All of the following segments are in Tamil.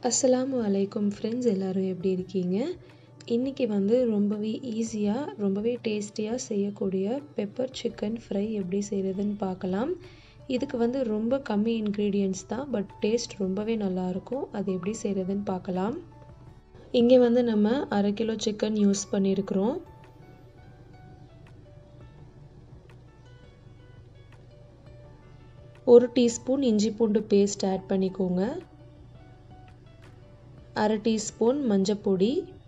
அஸ்ஸலாமு அலைக்கும் ஃப்ரெண்ட்ஸ் எல்லோரும் எப்படி இருக்கீங்க இன்றைக்கி வந்து ரொம்பவே ஈஸியாக ரொம்பவே டேஸ்டியாக செய்யக்கூடிய பெப்பர் சிக்கன் ஃப்ரை எப்படி செய்கிறதுன்னு பார்க்கலாம் இதுக்கு வந்து ரொம்ப கம்மி இன்க்ரீடியன்ட்ஸ் தான் பட் டேஸ்ட் ரொம்பவே நல்லாயிருக்கும் அது எப்படி செய்கிறதுன்னு பார்க்கலாம் இங்கே வந்து நம்ம அரை கிலோ சிக்கன் யூஸ் பண்ணியிருக்கிறோம் ஒரு டீஸ்பூன் இஞ்சி பூண்டு பேஸ்ட் ஆட் பண்ணிக்கோங்க அரை டீஸ்பூன் மஞ்சப்பொடி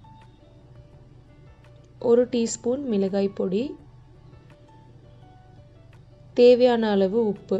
ஒரு டீஸ்பூன் மிளகாய் பொடி தேவையான அளவு உப்பு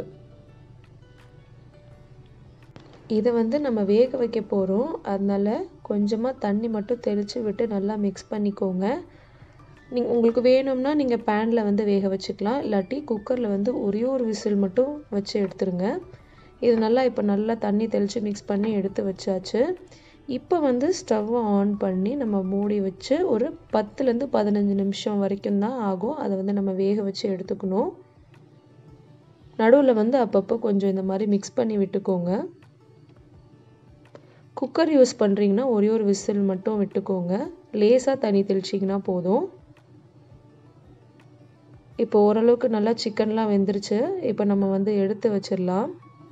இதை வந்து நம்ம வேக வைக்க போகிறோம் அதனால் கொஞ்சமாக தண்ணி மட்டும் தெளித்து விட்டு நல்லா மிக்ஸ் பண்ணிக்கோங்க நீங்கள் உங்களுக்கு வேணும்னா நீங்கள் பேனில் வந்து வேக வச்சுக்கலாம் இல்லாட்டி குக்கரில் வந்து ஒரே ஒரு விசில் மட்டும் வச்சு எடுத்துருங்க இது நல்லா இப்போ நல்லா தண்ணி தெளித்து மிக்ஸ் பண்ணி எடுத்து வச்சாச்சு இப்போ வந்து ஸ்டவ்வை ஆன் பண்ணி நம்ம மூடி வச்சு ஒரு பத்துலேருந்து பதினஞ்சு நிமிஷம் வரைக்கும் தான் ஆகும் அதை வந்து நம்ம வேக வச்சு எடுத்துக்கணும் நடுவில் வந்து அப்பப்போ கொஞ்சம் இந்த மாதிரி மிக்ஸ் பண்ணி விட்டுக்கோங்க குக்கர் யூஸ் பண்ணுறீங்கன்னா ஒரே ஒரு விசில் மட்டும் விட்டுக்கோங்க லேசாக தண்ணி தெளிச்சிங்கன்னா போதும் இப்போ ஓரளவுக்கு நல்லா சிக்கன்லாம் வெந்துருச்சு இப்போ நம்ம வந்து எடுத்து வச்சிடலாம்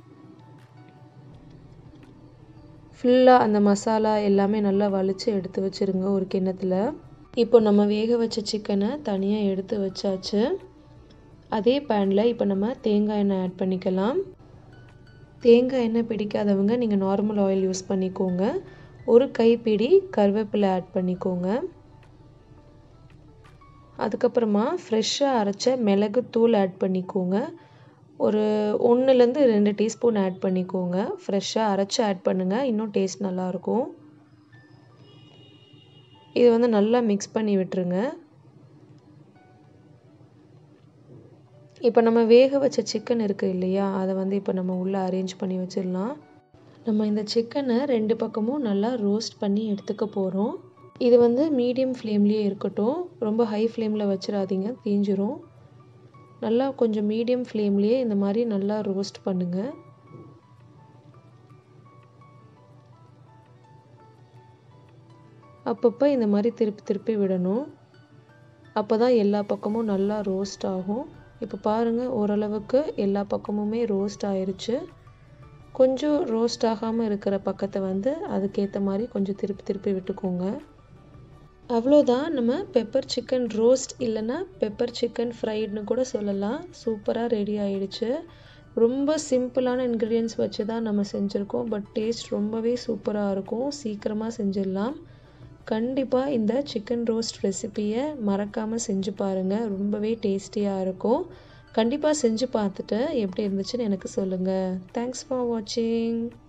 ஃபுல்லாக அந்த மசாலா எல்லாமே நல்லா வலித்து எடுத்து வச்சுருங்க ஒரு கிண்ணத்தில் இப்போ நம்ம வேக வச்ச சிக்கனை தனியாக எடுத்து வச்சாச்சு அதே பேனில் இப்போ நம்ம தேங்காய் எண்ணெய் ஆட் பண்ணிக்கலாம் தேங்காய் எண்ணெய் பிடிக்காதவங்க நீங்கள் நார்மல் ஆயில் யூஸ் பண்ணிக்கோங்க ஒரு கைப்பிடி கருவேப்பிலை ஆட் பண்ணிக்கோங்க அதுக்கப்புறமா ஃப்ரெஷ்ஷாக அரைச்ச மிளகு தூள் ஆட் பண்ணிக்கோங்க ஒரு ஒன்றுலேருந்து ரெண்டு டீஸ்பூன் ஆட் பண்ணிக்கோங்க ஃப்ரெஷ்ஷாக அரைச்சி ஆட் பண்ணுங்கள் இன்னும் டேஸ்ட் நல்லாயிருக்கும் இது வந்து நல்லா மிக்ஸ் பண்ணி விட்டுருங்க இப்போ நம்ம வேக வச்ச சிக்கன் இருக்குது இல்லையா அதை வந்து இப்போ நம்ம உள்ளே அரேஞ்ச் பண்ணி வச்சிடலாம் நம்ம இந்த சிக்கனை ரெண்டு பக்கமும் நல்லா ரோஸ்ட் பண்ணி எடுத்துக்க போகிறோம் இது வந்து மீடியம் ஃப்ளேம்லேயே இருக்கட்டும் ரொம்ப ஹை ஃப்ளேமில் வச்சிடாதீங்க தீஞ்சிரும் நல்லா கொஞ்சம் மீடியம் ஃப்ளேம்லேயே இந்த மாதிரி நல்லா ரோஸ்ட் பண்ணுங்கள் அப்பப்போ இந்த மாதிரி திருப்பி திருப்பி விடணும் அப்போ தான் எல்லா பக்கமும் நல்லா ரோஸ்ட் ஆகும் இப்போ பாருங்கள் ஓரளவுக்கு எல்லா பக்கமுமே ரோஸ்ட் ஆயிடுச்சு கொஞ்சம் ரோஸ்ட் ஆகாமல் இருக்கிற பக்கத்தை வந்து அதுக்கேற்ற மாதிரி கொஞ்சம் திருப்பி திருப்பி விட்டுக்கோங்க அவ்வளோதான் நம்ம பெப்பர் சிக்கன் ரோஸ்ட் இல்லைன்னா பெப்பர் சிக்கன் ஃப்ரைடுன்னு கூட சொல்லலாம் சூப்பராக ரெடி ஆயிடுச்சு ரொம்ப சிம்பிளான இன்க்ரீடியன்ஸ் வச்சு தான் நம்ம செஞ்சுருக்கோம் பட் டேஸ்ட் ரொம்பவே சூப்பராக இருக்கும் சீக்கிரமாக செஞ்சிடலாம் கண்டிப்பாக இந்த சிக்கன் ரோஸ்ட் ரெசிப்பியை மறக்காமல் செஞ்சு பாருங்கள் ரொம்பவே டேஸ்டியாக இருக்கும் கண்டிப்பாக செஞ்சு பார்த்துட்டு எப்படி இருந்துச்சுன்னு எனக்கு சொல்லுங்கள் தேங்க்ஸ் ஃபார் வாட்சிங்